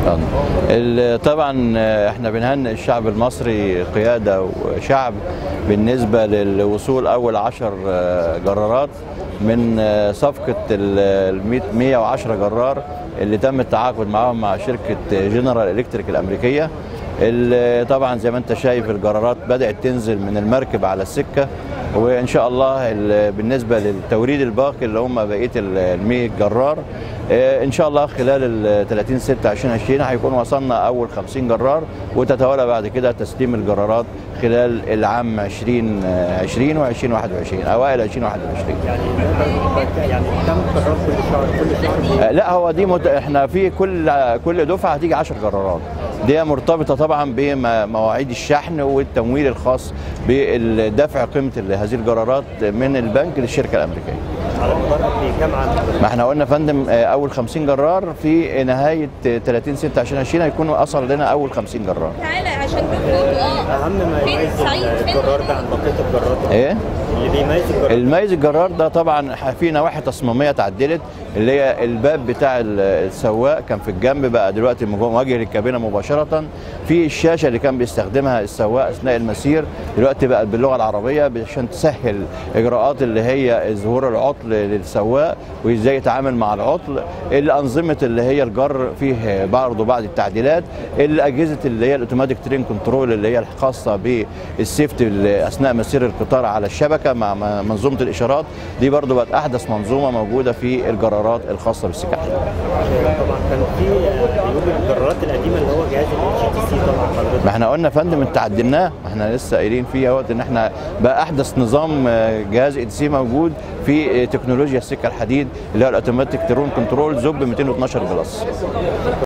ال- طبعا احنا بنهنئ الشعب المصري قياده وشعب بالنسبه للوصول اول عشر جرارات من صفقه ال 110 جرار اللي تم التعاقد معاهم مع شركه جنرال الكتريك الامريكيه ال- طبعا زي ما انت شايف الجرارات بدات تنزل من المركب على السكه وان شاء الله ال- بالنسبه للتوريد الباقي اللي هم بقيه ال 100 جرار آه، ان شاء الله خلال ال 30 6 2020 هيكون وصلنا اول 50 جرار وتتوالى بعد كده تسليم الجرارات خلال العام 2020 و 2021 اوائل 2021 يعني يعني كم قرار كل شهر كل شهر آه، لا هو دي مت... احنا في كل كل دفعه هتيجي 10 جرارات دي مرتبطه طبعا بمواعيد الشحن والتمويل الخاص بالدفع قيمه هذه الجرارات من البنك للشركه الامريكيه على مدار قد ايه كم عام ما احنا قلنا يا فندم آه، اول 50 جرار في نهايه 30 6 2020 هيكون وصل لنا اول 50 جرار تعالى عشان تفوتوا اه اهم ما فين يميز سعيد؟ فين الجرار ده عن بقيه الجرارات ايه اللي بيميز الجرار الميز الجرار ده طبعا في نواحي تصميميه اتعدلت اللي هي الباب بتاع ال- السواق كان في الجنب بقى دلوقتي مواجه للكابينه مباشره في الشاشه اللي كان بيستخدمها السواق اثناء المسير دلوقتي بقت باللغه العربيه عشان تسهل اجراءات اللي هي ظهور العطل للسواق وازاي يتعامل مع العطل الانظمه اللي هي الجر فيه برضه بعض التعديلات الاجهزه اللي هي الاوتوماتيك ترين كنترول اللي هي الخاصه بالسيفتي اللي اثناء مسير القطار على الشبكه مع مع منظومه الاشارات دي برضه بقت احدث منظومه موجوده في الجرارات الخاصه بالسكك طبعا كان في عيوب الجرارات القديمه اللي هو جهاز الجي تي سي طبعا حضرتك ما احنا قلنا يا فندم انت عدلناه ما احنا لسه قايلين فيه اهوت ان احنا بقى احدث نظام آه، جهاز اي سي موجود في آه، تكنولوجيا السكه الحديد اللي هو الاوتوماتيك ترون كنترول زوب 212 بلس